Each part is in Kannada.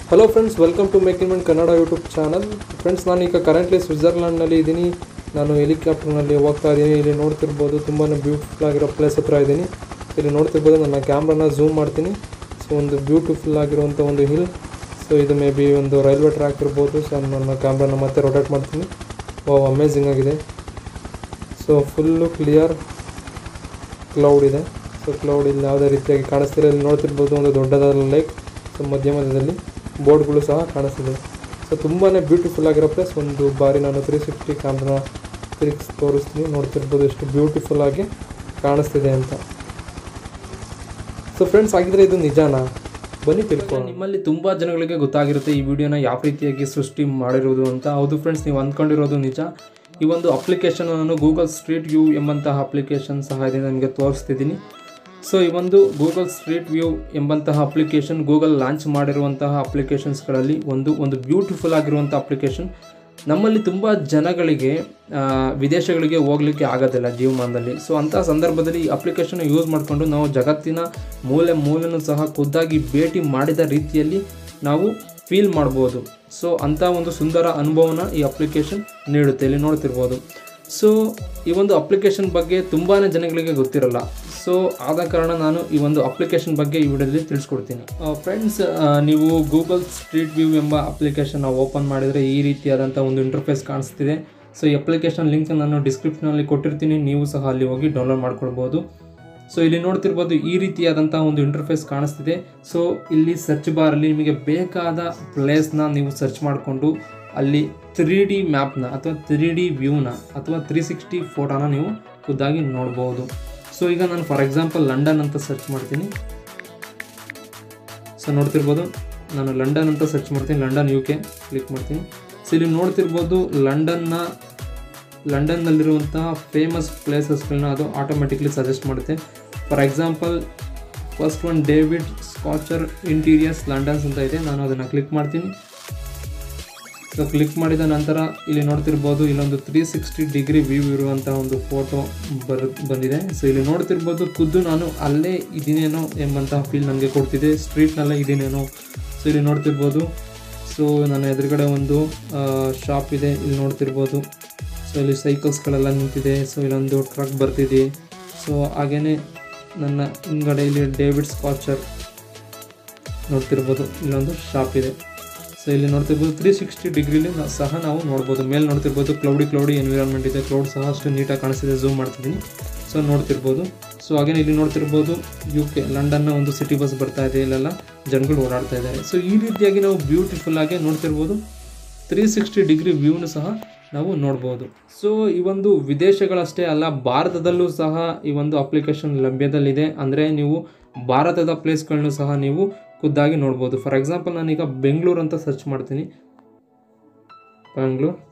hello friends welcome to make in Kannada YouTube channel friends ನಾನು ಈಗ ಕರೆಂಟ್ಲಿ ಸ್ವಿಟ್ಜರ್ಲ್ಯಾಂಡ್ನಲ್ಲಿ ಇದ್ದೀನಿ ನಾನು ಹೆಲಿಕಾಪ್ಟರ್ನಲ್ಲಿ ಹೋಗ್ತಾ ಇದ್ದೀನಿ ಇಲ್ಲಿ ನೋಡ್ತಿರ್ಬೋದು ತುಂಬಾ ಬ್ಯೂಟಿಫುಲ್ ಆಗಿರೋ ಪ್ಲೇಸ್ ಹತ್ರ ಇದ್ದೀನಿ ಇಲ್ಲಿ ನೋಡ್ತಿರ್ಬೋದು ನನ್ನ ಕ್ಯಾಮ್ರಾನ ಝೂಮ್ ಮಾಡ್ತೀನಿ ಸೊ ಒಂದು ಬ್ಯೂಟಿಫುಲ್ ಆಗಿರುವಂಥ ಒಂದು ಹಿಲ್ ಸೊ ಇದು ಮೇ ಬಿ ಒಂದು ರೈಲ್ವೆ ಟ್ರ್ಯಾಕ್ ಇರ್ಬೋದು ಸೊ ನನ್ನ ಕ್ಯಾಮ್ರಾನ ಮತ್ತೆ ರೊಟೇಟ್ ಮಾಡ್ತೀನಿ ಓ ಅಮೇಝಿಂಗ್ ಆಗಿದೆ ಸೊ ಫುಲ್ಲು ಕ್ಲಿಯರ್ ಕ್ಲೌಡ್ ಇದೆ ಸೊ ಕ್ಲೌಡ್ ಇಲ್ಲಿ ಯಾವುದೇ ರೀತಿಯಾಗಿ ಕಾಣಿಸ್ತಿಲ್ಲ ಇಲ್ಲಿ ನೋಡ್ತಿರ್ಬೋದು ಒಂದು ದೊಡ್ಡದಾದ ಲೇಕ್ ಸೊ ಮಧ್ಯ ಮಧ್ಯದಲ್ಲಿ ಬೋರ್ಡ್ಗಳು ಸಹ ಕಾಣಿಸ್ತಿದೆ ಸೊ ತುಂಬಾ ಬ್ಯೂಟಿಫುಲ್ ಆಗಿರೋ ಪ್ಲೇಸ್ ಒಂದು ಬಾರಿ ನಾನು ತ್ರೀ ಸಿಕ್ಸ್ಟಿ ಕ್ಯಾಮ್ರಾ ತಿರುಗಿಸಿ ತೋರಿಸ್ತೀನಿ ನೋಡ್ತಿರ್ಬೋದು ಎಷ್ಟು ಬ್ಯೂಟಿಫುಲ್ ಆಗಿ ಕಾಣಿಸ್ತಿದೆ ಅಂತ ಸೊ ಫ್ರೆಂಡ್ಸ್ ಆಗಿದ್ರೆ ಇದು ನಿಜಾನಾ ಬನ್ನಿ ತಿಳ್ಕೊಳ್ಳೋಣ ನಿಮ್ಮಲ್ಲಿ ತುಂಬ ಜನಗಳಿಗೆ ಗೊತ್ತಾಗಿರುತ್ತೆ ಈ ವಿಡಿಯೋನ ಯಾವ ರೀತಿಯಾಗಿ ಸೃಷ್ಟಿ ಮಾಡಿರೋದು ಅಂತ ಹೌದು ಫ್ರೆಂಡ್ಸ್ ನೀವು ಅಂದ್ಕೊಂಡಿರೋದು ನಿಜ ಈ ಒಂದು ಅಪ್ಲಿಕೇಶನ್ ನಾನು ಗೂಗಲ್ ಸ್ಟ್ರೀಟ್ ವ್ಯೂ ಎಂಬಂತಹ ಅಪ್ಲಿಕೇಶನ್ ಸಹಾಯದಿಂದ ನಿಮಗೆ ತೋರಿಸ್ತಿದ್ದೀನಿ ಸೊ ಈ ಒಂದು ಗೂಗಲ್ ಸ್ಟ್ರೀಟ್ ವ್ಯೂ ಎಂಬಂತಹ ಅಪ್ಲಿಕೇಶನ್ ಗೂಗಲ್ ಲಾಂಚ್ ಮಾಡಿರುವಂತಹ ಅಪ್ಲಿಕೇಶನ್ಸ್ಗಳಲ್ಲಿ ಒಂದು ಒಂದು ಬ್ಯೂಟಿಫುಲ್ ಆಗಿರುವಂಥ ಅಪ್ಲಿಕೇಶನ್ ನಮ್ಮಲ್ಲಿ ತುಂಬ ಜನಗಳಿಗೆ ಆ, ವಿದೇಶಗಳಿಗೆ ಹೋಗ್ಲಿಕ್ಕೆ ಆಗೋದಿಲ್ಲ ಜೀವಮಾನದಲ್ಲಿ ಸೊ ಅಂಥ ಸಂದರ್ಭದಲ್ಲಿ ಈ ಅಪ್ಲಿಕೇಶನ್ ಯೂಸ್ ಮಾಡಿಕೊಂಡು ನಾವು ಜಗತ್ತಿನ ಮೂಲೆ ಮೂಲೆನೂ ಸಹ ಖುದ್ದಾಗಿ ಭೇಟಿ ಮಾಡಿದ ರೀತಿಯಲ್ಲಿ ನಾವು ಫೀಲ್ ಮಾಡ್ಬೋದು ಸೊ ಅಂಥ ಒಂದು ಸುಂದರ ಅನುಭವನ ಈ ಅಪ್ಲಿಕೇಶನ್ ನೀಡುತ್ತೆ ಇಲ್ಲಿ ನೋಡ್ತಿರ್ಬೋದು ಸೊ ಈ ಒಂದು ಅಪ್ಲಿಕೇಶನ್ ಬಗ್ಗೆ ತುಂಬಾ ಜನಗಳಿಗೆ ಗೊತ್ತಿರಲ್ಲ ಸೊ ಆದ ಕಾರಣ ನಾನು ಈ ಒಂದು ಅಪ್ಲಿಕೇಶನ್ ಬಗ್ಗೆ ಈ ವಿಡಿಯೋದಲ್ಲಿ ತಿಳಿಸ್ಕೊಡ್ತೀನಿ ಫ್ರೆಂಡ್ಸ್ ನೀವು ಗೂಗಲ್ ಸ್ಟ್ರೀಟ್ ವ್ಯೂ ಎಂಬ ಅಪ್ಲಿಕೇಶನ್ ಓಪನ್ ಮಾಡಿದರೆ ಈ ರೀತಿಯಾದಂಥ ಒಂದು ಇಂಟರ್ಫೇಸ್ ಕಾಣಿಸ್ತಿದೆ ಸೊ ಈ ಅಪ್ಲಿಕೇಶನ್ ಲಿಂಕ್ ನಾನು ಡಿಸ್ಕ್ರಿಪ್ಷನಲ್ಲಿ ಕೊಟ್ಟಿರ್ತೀನಿ ನೀವು ಸಹ ಅಲ್ಲಿ ಹೋಗಿ ಡೌನ್ಲೋಡ್ ಮಾಡ್ಕೊಳ್ಬೋದು ಸೊ ಇಲ್ಲಿ ನೋಡ್ತಿರ್ಬೋದು ಈ ರೀತಿಯಾದಂಥ ಒಂದು ಇಂಟರ್ಫೇಸ್ ಕಾಣಿಸ್ತಿದೆ ಸೊ ಇಲ್ಲಿ ಸರ್ಚ್ ಬಾರಲ್ಲಿ ನಿಮಗೆ ಬೇಕಾದ ಪ್ಲೇಸ್ನ ನೀವು ಸರ್ಚ್ ಮಾಡಿಕೊಂಡು ಅಲ್ಲಿ ತ್ರೀ ಡಿ ಮ್ಯಾಪ್ನ ಅಥವಾ ತ್ರೀ ಡಿ ವ್ಯೂನ ಅಥವಾ ತ್ರೀ ಸಿಕ್ಸ್ಟಿ ಫೋಟೋನ ನೀವು ಖುದ್ದಾಗಿ ನೋಡ್ಬೋದು ಸೊ ಈಗ ನಾನು ಫಾರ್ ಎಕ್ಸಾಂಪಲ್ ಲಂಡನ್ ಅಂತ ಸರ್ಚ್ ಮಾಡ್ತೀನಿ ಸೊ ನೋಡ್ತಿರ್ಬೋದು ನಾನು ಲಂಡನ್ ಅಂತ ಸರ್ಚ್ ಮಾಡ್ತೀನಿ ಲಂಡನ್ ಯು ಕೆ ಕ್ಲಿಕ್ ಮಾಡ್ತೀನಿ ಸೊ ಇಲ್ಲಿ ನೋಡ್ತಿರ್ಬೋದು ಲಂಡನ್ನ ಲಂಡನ್ನಲ್ಲಿರುವಂತಹ ಫೇಮಸ್ ಪ್ಲೇಸಸ್ಗಳನ್ನ ಅದು ಆಟೋಮೆಟಿಕ್ಲಿ ಸಜೆಸ್ಟ್ ಮಾಡುತ್ತೆ for example first one David ಸ್ಕಾಚರ್ ಇಂಟೀರಿಯರ್ಸ್ ಲಂಡನ್ಸ್ ಅಂತ ಇದೆ ನಾನು ಅದನ್ನು ಕ್ಲಿಕ್ ಮಾಡ್ತೀನಿ ಸೊ ಕ್ಲಿಕ್ ಮಾಡಿದ ನಂತರ ಇಲ್ಲಿ ನೋಡ್ತಿರ್ಬೋದು ಇಲ್ಲೊಂದು ತ್ರೀ ಸಿಕ್ಸ್ಟಿ ಡಿಗ್ರಿ ವ್ಯೂ ಇರುವಂಥ ಒಂದು ಫೋಟೋ ಬರ್ ಬಂದಿದೆ ಸೊ ಇಲ್ಲಿ ನೋಡ್ತಿರ್ಬೋದು ಖುದ್ದು ನಾನು ಅಲ್ಲೇ ಇದೀನೇನೋ ಎಂಬಂತಹ ಫೀಲ್ ನನಗೆ ಕೊಡ್ತಿದೆ ಸ್ಟ್ರೀಟ್ನಲ್ಲೇ ಇದೀನೇನೋ ಸೊ ಇಲ್ಲಿ ನೋಡ್ತಿರ್ಬೋದು ಸೊ ನನ್ನ ಎದುರುಗಡೆ ಒಂದು ಶಾಪ್ ಇದೆ ಇಲ್ಲಿ ನೋಡ್ತಿರ್ಬೋದು ಸೊ ಇಲ್ಲಿ ಸೈಕಲ್ಸ್ಗಳೆಲ್ಲ ನಿಂತಿದೆ ಸೊ ಇಲ್ಲೊಂದು ಟ್ರಕ್ ಬರ್ತಿದೆ ಸೊ ಹಾಗೇನೆ ನನ್ನ ಹಿಂದ್ಗಡೆ ಇಲ್ಲಿ ಡೇವಿಡ್ ಸ್ಕಾಚರ್ ನೋಡ್ತಿರ್ಬೋದು ಇಲ್ಲೊಂದು ಶಾಪ್ ಇದೆ ಸೊ ಇಲ್ಲಿ ನೋಡ್ತಿರ್ಬೋದು ತ್ರೀ ಸಿಕ್ಸ್ಟಿ ಡಿಗ್ರಿಲಿ ಸಹ ನಾವು ನೋಡ್ಬೋದು ಮೇಲೆ ನೋಡ್ತಿರ್ಬೋದು ಕ್ಲೌಡಿ ಕ್ಲೌಡಿ ಎನ್ವಿರಾನ್ಮೆಂಟ್ ಇದೆ ಕ್ಲೌಡ್ ಸಹ ಅಷ್ಟು ನೀಟಾಗಿ ಕಾಣಿಸ್ತಿದೆ ಝೂಮ್ ಮಾಡ್ತಿದ್ದೀನಿ ಸೊ ನೋಡ್ತಿರ್ಬೋದು ಸೊ ಹಾಗೇನೆ ಇಲ್ಲಿ ನೋಡ್ತಿರ್ಬೋದು ಯು ಕೆ ಲಂಡನ್ನ ಒಂದು ಸಿಟಿ ಬಸ್ ಬರ್ತಾ ಇದೆ ಇಲ್ಲೆಲ್ಲ ಜನಗಳು ಓಡಾಡ್ತಾ ಇದ್ದಾರೆ ಸೊ ಈ ರೀತಿಯಾಗಿ ನಾವು ಬ್ಯೂಟಿಫುಲ್ ಆಗಿ ನೋಡ್ತಿರ್ಬೋದು ತ್ರೀ ಸಿಕ್ಸ್ಟಿ ಡಿಗ್ರಿ ವ್ಯೂನು ಸಹ ನಾವು ನೋಡ್ಬೋದು ಸೊ ಈ ಒಂದು ವಿದೇಶಗಳಷ್ಟೇ ಅಲ್ಲ ಭಾರತದಲ್ಲೂ ಸಹ ಈ ಒಂದು ಅಪ್ಲಿಕೇಶನ್ ಲಭ್ಯದಲ್ಲಿದೆ ಅಂದರೆ ನೀವು ಭಾರತದ ಪ್ಲೇಸ್ಗಳನ್ನು ಸಹ ನೀವು ಖುದ್ದಾಗಿ ನೋಡ್ಬೋದು ಫಾರ್ ಎಕ್ಸಾಂಪಲ್ ನಾನೀಗ ಬೆಂಗಳೂರು ಅಂತ ಸರ್ಚ್ ಮಾಡ್ತೀನಿ ಬ್ಯಾಂಗ್ಳೂರ್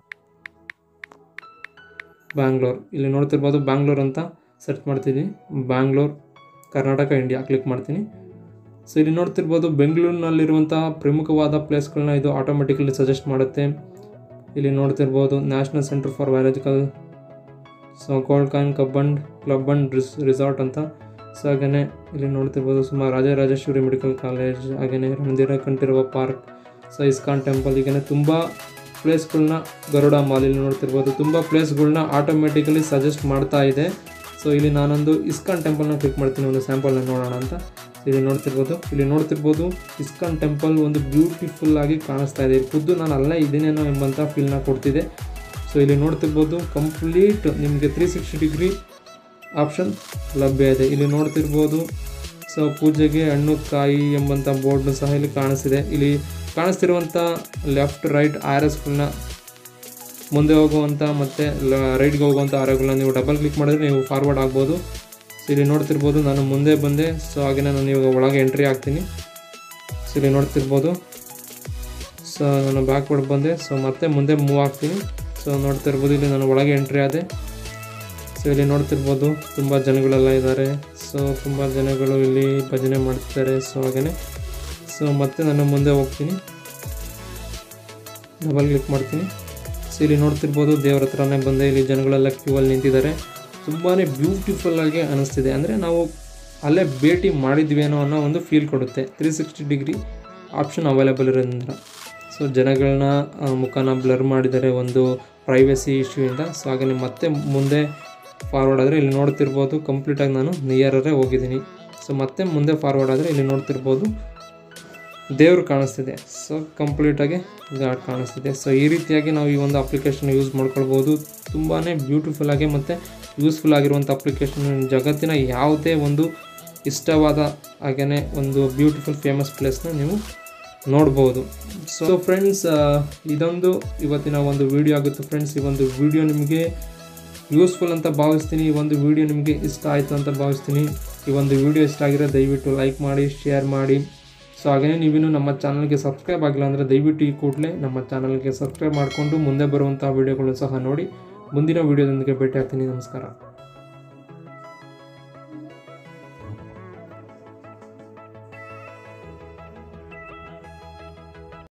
ಬ್ಯಾಂಗ್ಳೂರ್ ಇಲ್ಲಿ ನೋಡ್ತಿರ್ಬೋದು ಬ್ಯಾಂಗ್ಳೂರ್ ಅಂತ ಸರ್ಚ್ ಮಾಡ್ತೀನಿ ಬ್ಯಾಂಗ್ಳೂರ್ ಕರ್ನಾಟಕ ಇಂಡಿಯಾ ಕ್ಲಿಕ್ ಮಾಡ್ತೀನಿ ಸೊ ಇಲ್ಲಿ ನೋಡ್ತಿರ್ಬೋದು ಬೆಂಗಳೂರಿನಲ್ಲಿರುವಂತಹ ಪ್ರಮುಖವಾದ ಪ್ಲೇಸ್ಗಳನ್ನ ಇದು ಆಟೋಮೆಟಿಕಲಿ ಸಜೆಸ್ಟ್ ಮಾಡುತ್ತೆ ಇಲ್ಲಿ ನೋಡ್ತಿರ್ಬೋದು national centre for biological so gold coin ಕಬ್ ಅಂಡ್ ಕ್ಲಬ್ ಅಂಡ್ ರಿಸ್ ರಿಸಾರ್ಟ್ ಅಂತ ಸೊ ಹಾಗೆಯೇ ಇಲ್ಲಿ ನೋಡ್ತಿರ್ಬೋದು ಸುಮಾರು ರಾಜರಾಜೇಶ್ವರಿ ಮೆಡಿಕಲ್ ಕಾಲೇಜ್ ಹಾಗೆಯೇ Ranadheera Kanteerava park so ISKCON temple ಹೀಗೆ ತುಂಬ ಪ್ಲೇಸ್ಗಳನ್ನ ಗರುಡ ಮಾಲ್ ಇಲ್ಲಿ ನೋಡ್ತಿರ್ಬೋದು ತುಂಬ ಪ್ಲೇಸ್ಗಳನ್ನ ಆಟೋಮೆಟಿಕಲಿ ಸಜೆಸ್ಟ್ ಮಾಡ್ತಾ ಇದೆ ಸೊ ಇಲ್ಲಿ ನಾನೊಂದು ಇಸ್ಕಾನ್ ಟೆಂಪಲ್ನ ಕ್ಲಿಕ್ ಮಾಡ್ತೀನಿ ಒಂದು ಸ್ಯಾಂಪಲ್ನ ನೋಡೋಣ ಅಂತ ಇಲ್ಲಿ ನೋಡ್ತಿರ್ಬೋದು ಇಲ್ಲಿ ನೋಡ್ತಿರ್ಬೋದು ಇಸ್ಕಾನ್ ಟೆಂಪಲ್ ಒಂದು ಬ್ಯೂಟಿಫುಲ್ ಆಗಿ ಕಾಣಿಸ್ತಾ ಇದೆ ಖುದ್ದು ನಾನು ಅಲ್ಲೇ ಇದ್ದೀನೇನೋ ಎಂಬಂಥ ಫೀಲ್ನ ಕೊಡ್ತಿದೆ ಸೊ ಇಲ್ಲಿ ನೋಡ್ತಿರ್ಬೋದು ಕಂಪ್ಲೀಟ್ ನಿಮಗೆ ತ್ರೀ ಸಿಕ್ಸ್ಟಿ ಡಿಗ್ರಿ ಆಪ್ಷನ್ ಲಭ್ಯ ಇದೆ ಇಲ್ಲಿ ನೋಡ್ತಿರ್ಬೋದು ಸೊ ಪೂಜೆಗೆ ಹಣ್ಣು ಕಾಯಿ ಎಂಬಂಥ ಬೋರ್ಡ್ನು ಸಹ ಇಲ್ಲಿ ಕಾಣಿಸ್ತಿದೆ ಇಲ್ಲಿ ಕಾಣಿಸ್ತಿರುವಂಥ ಲೆಫ್ಟ್ ರೈಟ್ ಆರಸ್ಗಳನ್ನ ಮುಂದೆ ಹೋಗುವಂಥ ಮತ್ತು ರೈಟ್ಗೆ ಹೋಗುವಂಥ ಆರೋಗಳನ್ನ ನೀವು ಡಬಲ್ ಕ್ಲಿಕ್ ಮಾಡಿದ್ರೆ ನೀವು ಫಾರ್ವರ್ಡ್ ಆಗ್ಬೋದು ಸೊ ಇಲ್ಲಿ ನೋಡ್ತಿರ್ಬೋದು ನಾನು ಮುಂದೆ ಬಂದೆ ಸೊ ಹಾಗೆ ನಾನು ಇವಾಗ ಒಳಗೆ ಎಂಟ್ರಿ ಆಗ್ತೀನಿ ಸೊ ಇಲ್ಲಿ ನೋಡ್ತಿರ್ಬೋದು ಸೊ ನಾನು ಬ್ಯಾಕ್ವರ್ಡ್ ಬಂದೆ ಸೊ ಮತ್ತೆ ಮುಂದೆ ಮೂವ್ ಆಗ್ತೀನಿ ಸೊ ನೋಡ್ತಿರ್ಬೋದು ಇಲ್ಲಿ ನಾನು ಒಳಗೆ ಎಂಟ್ರಿ ಆದೆ ಸೊ ಇಲ್ಲಿ ನೋಡ್ತಿರ್ಬೋದು ತುಂಬ ಜನಗಳೆಲ್ಲ ಇದ್ದಾರೆ ಸೊ ತುಂಬ ಜನಗಳು ಇಲ್ಲಿ ಭಜನೆ ಮಾಡ್ತಿದ್ದಾರೆ ಸೊ ಹಾಗೆಯೇ ಸೊ ಮತ್ತೆ ನಾನು ಮುಂದೆ ಹೋಗ್ತೀನಿ ಡಬಲ್ ಕ್ಲಿಕ್ ಮಾಡ್ತೀನಿ ಸೊ ಇಲ್ಲಿ ನೋಡ್ತಿರ್ಬೋದು ದೇವ್ರ ಹತ್ರನೇ ಬಂದೆ ಇಲ್ಲಿ ಜನಗಳೆಲ್ಲ ಕ್ಯೂ ಅಲ್ಲಿ ನಿಂತಿದ್ದಾರೆ ತುಂಬಾ ಬ್ಯೂಟಿಫುಲ್ ಆಗಿ ಅನಿಸ್ತಿದೆ ಅಂದರೆ ನಾವು ಅಲ್ಲೇ ಭೇಟಿ ಮಾಡಿದ್ವೇನೋ ಅನ್ನೋ ಒಂದು ಫೀಲ್ ಕೊಡುತ್ತೆ three sixty degree option available ಇರೋದ್ರಿಂದ ಸೊ ಜನಗಳನ್ನ ಆ, ಮುಖನ ಬ್ಲರ್ ಮಾಡಿದ್ದಾರೆ ಒಂದು ಪ್ರೈವಸಿ ಇಶ್ಯೂಯಿಂದ ಸೊ ಹಾಗೆ ಮತ್ತೆ ಮುಂದೆ ಫಾರ್ವರ್ಡ್ ಆದರೆ ಇಲ್ಲಿ ನೋಡ್ತಿರ್ಬೋದು ಕಂಪ್ಲೀಟಾಗಿ ನಾನು ನಿಯರರೇ ಹೋಗಿದ್ದೀನಿ ಸೊ ಮತ್ತೆ ಮುಂದೆ ಫಾರ್ವರ್ಡ್ ಆದರೆ ಇಲ್ಲಿ ನೋಡ್ತಿರ್ಬೋದು ದೇವ್ರು ಕಾಣಿಸ್ತಿದೆ ಸೊ ಕಂಪ್ಲೀಟಾಗಿ ಗಾಡ್ ಕಾಣಿಸ್ತಿದೆ ಸೊ ಈ ರೀತಿಯಾಗಿ ನಾವು ಈ ಒಂದು ಅಪ್ಲಿಕೇಶನ್ ಯೂಸ್ ಮಾಡ್ಕೊಳ್ಬೋದು ತುಂಬಾ ಬ್ಯೂಟಿಫುಲ್ ಆಗಿ ಮತ್ತು ಯೂಸ್ಫುಲ್ ಆಗಿರುವಂಥ ಅಪ್ಲಿಕೇಶನ್ ಜಗತ್ತಿನ ಯಾವುದೇ ಒಂದು ಇಷ್ಟವಾದ ಹಾಗೆಯೇ ಒಂದು ಬ್ಯೂಟಿಫುಲ್ ಫೇಮಸ್ ಪ್ಲೇಸ್ನ ನೀವು ನೋಡ್ಬೋದು ಸೊ ಫ್ರೆಂಡ್ಸ್ ಇದೊಂದು ಇವತ್ತಿನ ಒಂದು ವಿಡಿಯೋ ಆಗುತ್ತೆ ಫ್ರೆಂಡ್ಸ್ ಈ ಒಂದು ವಿಡಿಯೋ ನಿಮಗೆ ಯೂಸ್ಫುಲ್ ಅಂತ ಭಾವಿಸ್ತೀನಿ ಈ ಒಂದು ವಿಡಿಯೋ ನಿಮಗೆ ಇಷ್ಟ ಆಯಿತು ಅಂತ ಭಾವಿಸ್ತೀನಿ ಈ ಒಂದು ವಿಡಿಯೋ ಇಷ್ಟ ಆಗಿರೋ ದಯವಿಟ್ಟು ಲೈಕ್ ಮಾಡಿ ಶೇರ್ ಮಾಡಿ ಸೊ ಹಾಗೆಯೇ ನೀವಿನ್ನು ನಮ್ಮ ಚಾನಲ್ಗೆ ಸಬ್ಸ್ಕ್ರೈಬ್ ಆಗಿಲ್ಲ ಅಂದರೆ ದಯವಿಟ್ಟು ಈ ಕೂಡಲೇ ನಮ್ಮ ಚಾನಲ್ಗೆ ಸಬ್ಸ್ಕ್ರೈಬ್ ಮಾಡಿಕೊಂಡು ಮುಂದೆ ಬರುವಂಥ ವಿಡಿಯೋಗಳನ್ನು ಸಹ ನೋಡಿ ಮುಂದಿನ ವಿಡಿಯೋದೊಂದಿಗೆ ಭೇಟಿ ಆಗ್ತೀನಿ ನಮಸ್ಕಾರ